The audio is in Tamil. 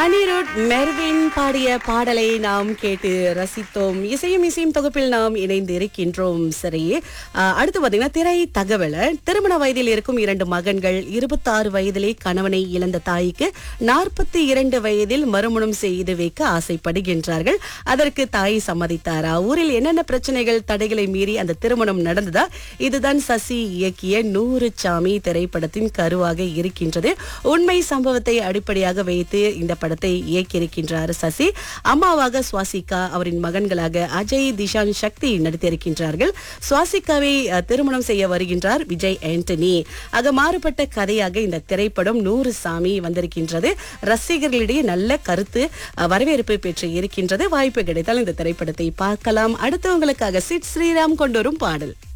அனிருட் மெர்வின் பாடிய பாடலை நாம் கேட்டு ரசித்தோம் இசையும் இசையும் தொகுப்பில் நாம் இணைந்து இருக்கின்றோம் சரி அஹ், அடுத்து பாத்தீங்கன்னா திரை தகவல் திருமண வயதில் இருக்கும் இரண்டு மகன்கள் இருபத்தாறு வயதிலே கணவனை இழந்த தாய்க்கு நாற்பத்தி இரண்டு வயதில் மறுமணம் செய்து வைக்க ஆசைப்படுகின்றார்கள் அதற்கு தாய் சம்மதித்தாரா ஊரில் என்னென்ன பிரச்சனைகள் தடைகளை மீறி அந்த திருமணம் நடந்ததா இதுதான் சசி இயக்கிய நூறு சாமி திரைப்படத்தின் கருவாக இருக்கின்றது உண்மை சம்பவத்தை அடிப்படையாக வைத்து இந்த படத்தை இயக்கியிருக்கின்றார் சசி அம்மாவாக சுவாசிகா அவரின் மகன்களாக அஜய் திஷான் சக்தி நடித்திருக்கின்றார்கள் சுவாசிகாவை அஹ், திருமணம் செய்ய வருகின்றார் விஜய் ஆண்டனி ஆக மாறுபட்ட கதையாக இந்த திரைப்படம் நூறு சாமி வந்திருக்கின்றது ரசிகர்களிடையே நல்ல கருத்து அஹ், வரவேற்பு பெற்று இருக்கின்றது வாய்ப்பு கிடைத்தால் இந்த திரைப்படத்தை பார்க்கலாம் அடுத்தவங்களுக்காக சிட் ஸ்ரீராம் கொண்டு வரும் பாடல்